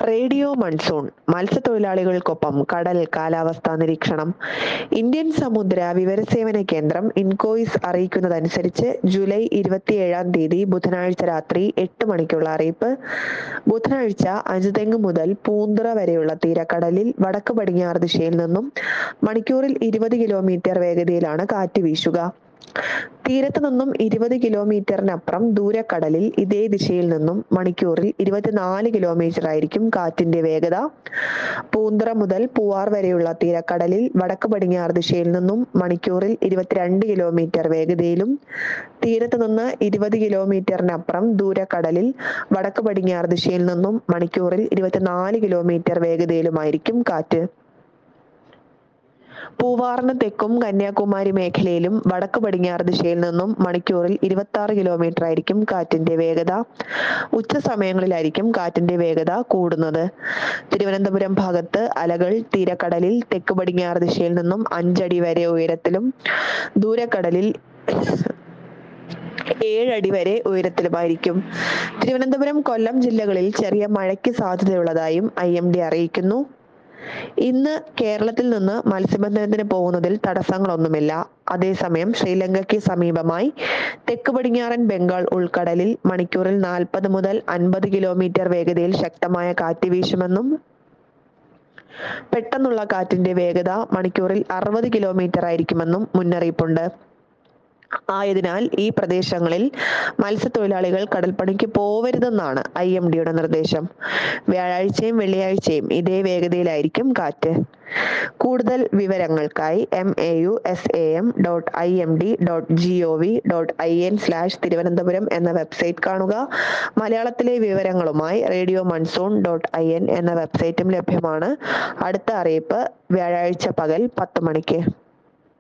radio monsoon മത്സ്യത്തൊഴിലാളികൾക്കൊപ്പം കടൽ കാലാവസ്ഥാ നിരീക്ഷണം ഇന്ത്യൻ സമുദ്ര വിവരസേവന കേന്ദ്രം ഇൻകോയിസ് അറിയിക്കുന്നതനുസരിച്ച് ജൂലൈ ഇരുപത്തിയേഴാം തീയതി ബുധനാഴ്ച രാത്രി എട്ട് മണിക്കുള്ള അറിയിപ്പ് ബുധനാഴ്ച അഞ്ചുതെങ്ങ് മുതൽ പൂന്തുറ വരെയുള്ള തീരക്കടലിൽ വടക്ക് പടിഞ്ഞാറ് ദിശയിൽ നിന്നും മണിക്കൂറിൽ ഇരുപത് കിലോമീറ്റർ വേഗതയിലാണ് കാറ്റ് വീശുക തീരത്ത് നിന്നും ഇരുപത് കിലോമീറ്ററിനപ്പുറം ദൂരക്കടലിൽ ഇതേ ദിശയിൽ നിന്നും മണിക്കൂറിൽ ഇരുപത്തിനാല് കിലോമീറ്റർ ആയിരിക്കും കാറ്റിന്റെ വേഗത പൂന്തറ മുതൽ പൂവാർ വരെയുള്ള തീരക്കടലിൽ വടക്ക് പടിഞ്ഞാറ് ദിശയിൽ നിന്നും മണിക്കൂറിൽ ഇരുപത്തിരണ്ട് കിലോമീറ്റർ വേഗതയിലും തീരത്ത് നിന്ന് ഇരുപത് കിലോമീറ്ററിനപ്പുറം ദൂരക്കടലിൽ വടക്ക് പടിഞ്ഞാറ് ദിശയിൽ നിന്നും മണിക്കൂറിൽ ഇരുപത്തിനാല് കിലോമീറ്റർ വേഗതയിലുമായിരിക്കും കാറ്റ് പൂവാറിന് തെക്കും കന്യാകുമാരി മേഖലയിലും വടക്ക് പടിഞ്ഞാറ് ദിശയിൽ നിന്നും മണിക്കൂറിൽ ഇരുപത്തി ആറ് കിലോമീറ്റർ ആയിരിക്കും കാറ്റിന്റെ വേഗത ഉച്ച സമയങ്ങളിലായിരിക്കും കാറ്റിന്റെ വേഗത കൂടുന്നത് തിരുവനന്തപുരം ഭാഗത്ത് അലകൾ തീരക്കടലിൽ തെക്ക് പടിഞ്ഞാറ് ദിശയിൽ നിന്നും അഞ്ചടി വരെ ഉയരത്തിലും ദൂരക്കടലിൽ ഏഴടി വരെ ഉയരത്തിലുമായിരിക്കും തിരുവനന്തപുരം കൊല്ലം ജില്ലകളിൽ ചെറിയ മഴയ്ക്ക് സാധ്യതയുള്ളതായും ഐ എം ഡി അറിയിക്കുന്നു ഇന്ന് കേരളത്തിൽ നിന്ന് മത്സ്യബന്ധനത്തിന് പോകുന്നതിൽ തടസ്സങ്ങളൊന്നുമില്ല അതേസമയം ശ്രീലങ്കയ്ക്ക് സമീപമായി തെക്ക് പടിഞ്ഞാറൻ ബംഗാൾ ഉൾക്കടലിൽ മണിക്കൂറിൽ നാൽപ്പത് മുതൽ അൻപത് കിലോമീറ്റർ വേഗതയിൽ ശക്തമായ കാറ്റ് വീശുമെന്നും പെട്ടെന്നുള്ള കാറ്റിന്റെ വേഗത മണിക്കൂറിൽ അറുപത് കിലോമീറ്റർ ആയിരിക്കുമെന്നും മുന്നറിയിപ്പുണ്ട് ആയതിനാൽ ഈ പ്രദേശങ്ങളിൽ മത്സ്യത്തൊഴിലാളികൾ കടൽപ്പണിക്ക് പോവരുതെന്നാണ് ഐ എം ഡിയുടെ നിർദ്ദേശം വ്യാഴാഴ്ചയും വെള്ളിയാഴ്ചയും ഇതേ വേഗതയിലായിരിക്കും കാറ്റ് കൂടുതൽ വിവരങ്ങൾക്കായി M A U S A M dot I M D dot G O V dot I N slash Thiruvananthapuram എന്ന വെബ്സൈറ്റ് കാണുക മലയാളത്തിലെ വിവരങ്ങളുമായി radio monsoon dot I N എന്ന വെബ്സൈറ്റും ലഭ്യമാണ് അടുത്ത അറിയിപ്പ് വ്യാഴാഴ്ച പകൽ പത്ത് മണിക്ക്